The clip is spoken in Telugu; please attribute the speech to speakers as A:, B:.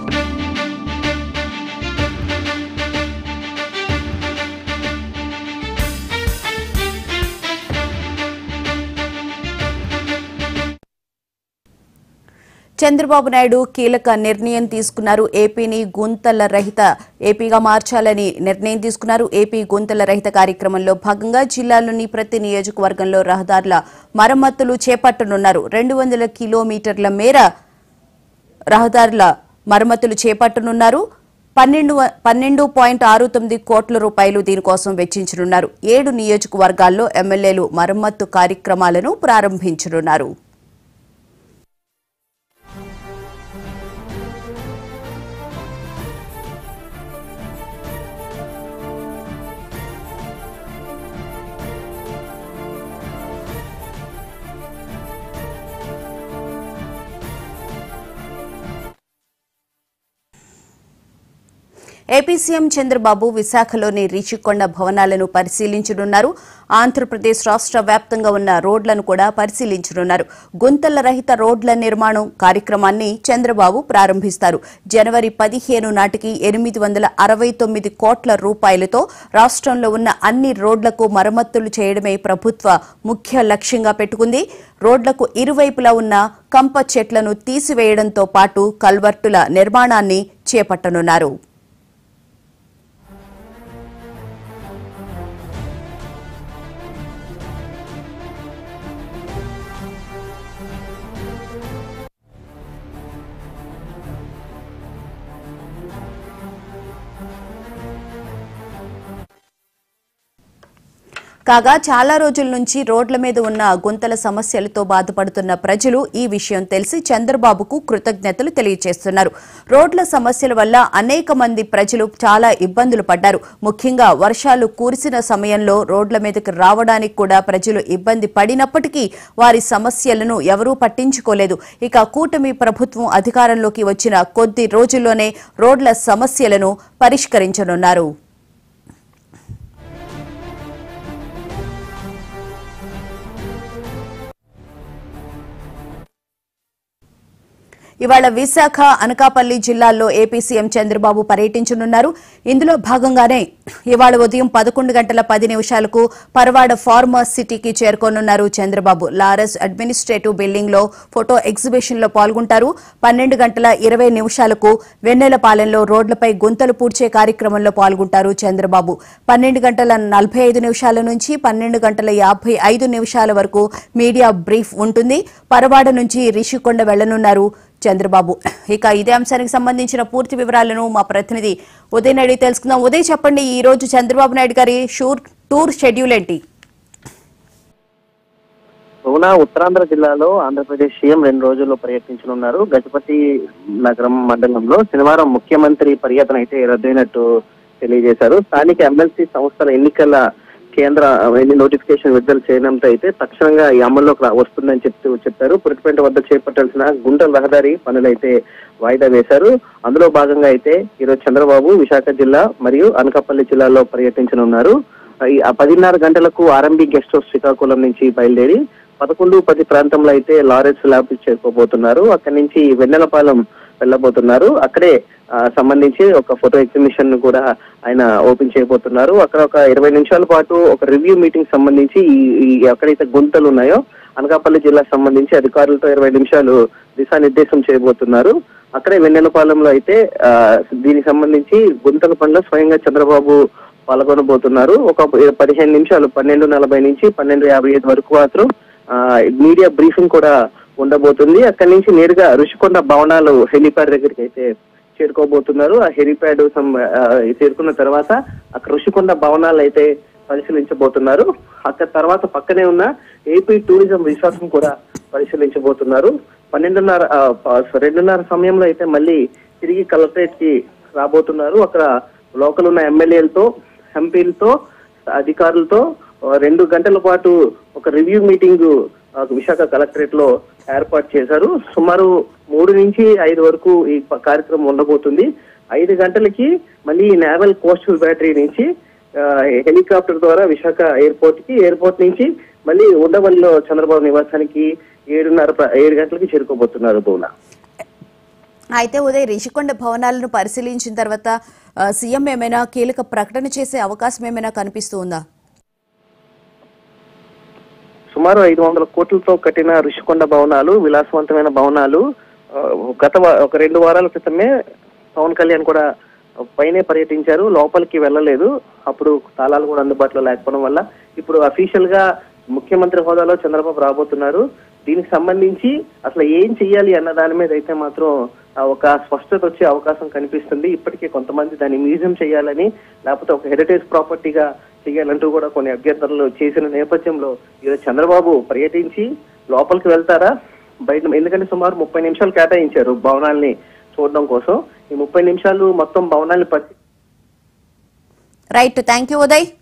A: చంద్రబాబు నాయుడు కీలక నిర్ణయం తీసుకున్నారు ఏపీని గుంతల రహిత ఏపీగా మార్చాలని నిర్ణయం తీసుకున్నారు ఏపీ గుంతల రహిత కార్యక్రమంలో భాగంగా జిల్లాలోని ప్రతి నియోజకవర్గంలో రహదారుల మరమ్మతులు చేపట్టనున్నారు రెండు వందల కిలోమీటర్ల మేర రహదారుల మరమ్మతులు చేపట్టనున్నారు పన్నెండు వ- పన్నెండు పాయింట్ ఆరు తొమ్మిది కోట్ల రూపాయలు దీనికోసం వెచ్చించనున్నారు ఏడు నియోజకవర్గాల్లో ఎమ్మెల్యేలు మరమ్మత్తు కార్యక్రమాలను ప్రారంభించనున్నారు ఏపీ సీఎం చంద్రబాబు విశాఖలోని రిషికొండ భవనాలను పరిశీలించనున్నారు ఆంధ్రప్రదేశ్ రాష్ట్ర వ్యాప్తంగా ఉన్న రోడ్లను కూడా పరిశీలించనున్నారు గుంతల రహిత రోడ్ల నిర్మాణం కార్యక్రమాన్ని చంద్రబాబు ప్రారంభిస్తారు జనవరి పదిహేను నాటికి ఎనిమిది వందల అరవై తొమ్మిది కోట్ల రూపాయలతో రాష్ట్రంలో ఉన్న అన్ని రోడ్లకు మరమ్మతులు చేయడమే ప్రభుత్వ ముఖ్య లక్ష్యంగా పెట్టుకుంది రోడ్లకు ఇరువైపులా ఉన్న కంప చెట్లను తీసివేయడంతో పాటు కల్వర్టుల నిర్మాణాన్ని చేపట్టనున్నారు కాగా చాలా రోజుల నుంచి రోడ్ల మీద ఉన్న గుంతల సమస్యలతో బాధపడుతున్న ప్రజలు ఈ విషయం తెలిసి చంద్రబాబుకు కృతజ్ఞతలు తెలియజేస్తున్నారు రోడ్ల సమస్యల వల్ల అనేక మంది ప్రజలు చాలా ఇబ్బందులు పడ్డారు ముఖ్యంగా వర్షాలు కురిసిన సమయంలో రోడ్ల మీదకి రావడానికి కూడా ప్రజలు ఇబ్బంది పడినప్పటికీ వారి సమస్యలను ఎవరూ పట్టించుకోలేదు ఇక కూటమి ప్రభుత్వం అధికారంలోకి వచ్చిన కొద్ది రోజుల్లోనే రోడ్ల సమస్యలను పరిష్కరించనున్నారు ఇవాళ విశాఖ అనకాపల్లి జిల్లాల్లో ఏపీ సీఎం చంద్రబాబు పర్యటించనున్నారు ఇందులో భాగంగానే ఇవాళ ఉదయం పదకొండు గంటల పది నిమిషాలకు పరవాడ ఫార్మా సిటీకి చేరుకోనున్నారు చంద్రబాబు లారస్ అడ్మినిస్ట్రేటివ్ బిల్డింగ్ లో ఫోటో ఎగ్జిబిషన్ లో పాల్గొంటారు పన్నెండు గంటల ఇరవై నిమిషాలకు వెన్నెలపాలెంలో రోడ్లపై గుంతలు పూడ్చే కార్యక్రమంలో పాల్గొంటారు చంద్రబాబు పన్నెండు గంటల నలభై ఐదు నిమిషాల నుంచి పన్నెండు గంటల యాభై ఐదు నిమిషాల వరకు మీడియా బ్రీఫ్ ఉంటుంది పరవాడ నుంచి రిషికొండ వెళ్లనున్నారు చంద్రబాబు ఇక ఇదే అంశానికి సంబంధించిన పూర్తి వివరాలను మా ప్రతినిధి ఉదయ్ నాయుడు తెలుసుకుందాం ఉదయ్ చెప్పండి ఈ రోజు చంద్రబాబు నాయుడు గారి షూర్ టూర్ షెడ్యూల్ ఏంటి
B: అవునా ఉత్తరాంధ్ర జిల్లాలో ఆంధ్రప్రదేశ్ సీఎం రెండు రోజుల్లో పర్యటించనున్నారు గజపతి నగరం మండలంలో శనివారం ముఖ్యమంత్రి పర్యటన అయితే రద్దయినట్టు తెలియజేశారు స్థానిక ఎమ్మెల్సీ సంస్థల ఎన్నికల కేంద్ర ఎన్ని నోటిఫికేషన్ విడుదల చేయడంతో అయితే తక్షణంగా ఈ అమల్లోకి రా- వస్తుందని చెప్తూ చెప్పారు పురిటిపేట వద్ద చేపట్టాల్సిన గుంటల రహదారి పనులైతే వాయిదా వేశారు అందులో భాగంగా అయితే ఈరోజు చంద్రబాబు విశాఖ జిల్లా మరియు అనకాపల్లి జిల్లాలో పర్యటించనున్నారు ఈ ఆ పదిన్నర గంటలకు ఆర్ఎంబి గెస్ట్ హౌస్ శ్రీకాకుళం నుంచి బయలుదేరి పదకొండు పది ప్రాంతంలో అయితే లారెన్స్ ల్యాబ్ చేరుకోబోతున్నారు అక్కడి నుంచి వెన్నెలపాలెం వెళ్ళబోతున్నారు అక్కడే ఆ, సంబంధించి ఒక ఫోటో ఎగ్జిబిషన్ ను కూడా ఆయన ఓపెన్ చేయబోతున్నారు అక్కడ ఒక ఇరవై నిమిషాల పాటు ఒక రివ్యూ మీటింగ్ సంబంధించి ఈ ఈ ఎక్కడైతే గుంతలు ఉన్నాయో అనకాపల్లి జిల్లాకు సంబంధించి అధికారులతో ఇరవై నిమిషాలు దిశానిర్దేశం చేయబోతున్నారు అక్కడే వెన్నెలపాలెంలో అయితే ఆ, దీనికి సంబంధించి గుంతల పనిలో స్వయంగా చంద్రబాబు పాల్గొనబోతున్నారు ఒక పదిహేను నిమిషాలు పన్నెండు నలభై నుంచి పన్నెండు యాభై ఐదు వరకు మాత్రం ఆ, మీడియా బ్రీఫింగ్ కూడా ఉండబోతుంది అక్కడి నుంచి నేరుగా రుషికొండ భవనాలు హెలిప్యాడ్ దగ్గరికి అయితే చేరుకోబోతున్నారు ఆ హెలిప్యాడ్ సం- ఆ, చేరుకున్న తర్వాత అక్కడ రుషికొండ భవనాలు అయితే పరిశీలించబోతున్నారు అక్కడ తర్వాత పక్కనే ఉన్న ఏపీ టూరిజం విశ్వాసం కూడా పరిశీలించబోతున్నారు పన్నెండున్నర ఆ, ప- రెండున్నర సమయంలో అయితే మళ్ళీ తిరిగి కలెక్టరేట్ కి రాబోతున్నారు అక్కడ లోకల్ ఉన్న ఎమ్మెల్యేలతో ఎంపీలతో అధికారులతో ఆ, రెండు గంటల పాటు ఒక రివ్యూ మీటింగ్ ఆ, విశాఖ కలెక్టరేట్ లో ఏర్పాటు చేశారు సుమారు మూడు నుంచి ఐదు వరకు ఈ ప- కార్యక్రమం ఉండబోతుంది ఐదు గంటలకి మళ్ళీ నేవల్ కోస్టల్ బ్యాటరీ నుంచి ఆ, హెలికాప్టర్ ద్వారా విశాఖ ఎయిర్పోర్ట్ కి ఎయిర్పోర్ట్ నుంచి మళ్ళీ ఉండవల్లిలో చంద్రబాబు నివాసానికి ఏడున్నర ప్ర- ఏడు గంటలకి చేరుకోబోతున్నారు భువన
A: అయితే ఉదయ్ రిషికొండ భవనాలను పరిశీలించిన తర్వాత ఆ, సీఎం ఏమైనా కీలక ప్రకటన చేసే అవకాశం ఏమైనా కనిపిస్తూ ఉందా
B: సుమారు ఐదు వందల కోట్లతో కట్టిన ఋషికొండ భవనాలు విలాసవంతమైన భవనాలు ఆ, గత వా- ఒక రెండు వారాల క్రితమే పవన్ కళ్యాణ్ కూడా పైనే పర్యటించారు లోపలికి వెళ్ళలేదు అప్పుడు తాళాలు కూడా అందుబాటులో లేకపోవడం వల్ల ఇప్పుడు అఫీషియల్ గా ముఖ్యమంత్రి హోదాలో చంద్రబాబు రాబోతున్నారు దీనికి సంబంధించి అసలు ఏం చెయ్యాలి అన్న దాని మీద అయితే మాత్రం ఆ, ఒక స్పష్టత వచ్చే అవకాశం కనిపిస్తుంది ఇప్పటికే కొంతమంది దాన్ని మ్యూజియం చేయాలని లేకపోతే ఒక హెరిటేజ్ ప్రాపర్టీగా చేయాలంటూ కూడా కొన్ని అభ్యర్థనలు చేసిన నేపథ్యంలో ఈరోజు చంద్రబాబు పర్యటించి లోపలికి వెళ్తారా బయట ఎందుకంటే సుమారు ముప్పై నిమిషాలు కేటాయించారు భవనాల్ని చూడడం కోసం ఈ ముప్పై నిమిషాలు మొత్తం భవనాల్ని పరిశీ
A: రైట్ థ్యాంక్ యూ ఉదయ్